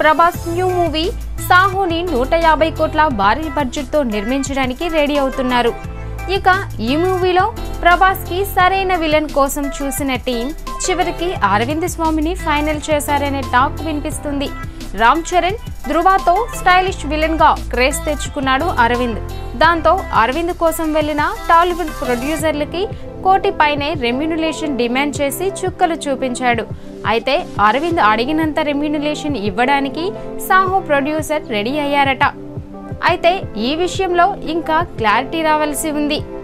Prabhas new movie సాహోని నూట యాభై కోట్ల భారీ బడ్జెట్తో నిర్మించడానికి రెడీ అవుతున్నారు ఇక ఈ మూవీలో ప్రభాస్ కి సరైన విలన్ కోసం చూసిన టీం చివరికి అరవింద్ స్వామిని ఫైనల్ చేశారనే టాక్ వినిపిస్తుంది రామ్ చరణ్ ధృవాతో స్టైలిష్ విలన్ గా క్రేజ్ తెచ్చుకున్నాడు అరవింద్ దాంతో అరవింద్ కోసం వెళ్లిన టాలీవుడ్ ప్రొడ్యూసర్లకి కోటి పైనే రెమ్యునులేషన్ డిమాండ్ చేసి చుక్కలు చూపించాడు అయితే అరవింద్ అడిగినంత రెమ్యునులేషన్ ఇవ్వడానికి సాహో ప్రొడ్యూసర్ రెడీ అయ్యారట అయితే ఈ విషయంలో ఇంకా క్లారిటీ రావాల్సి ఉంది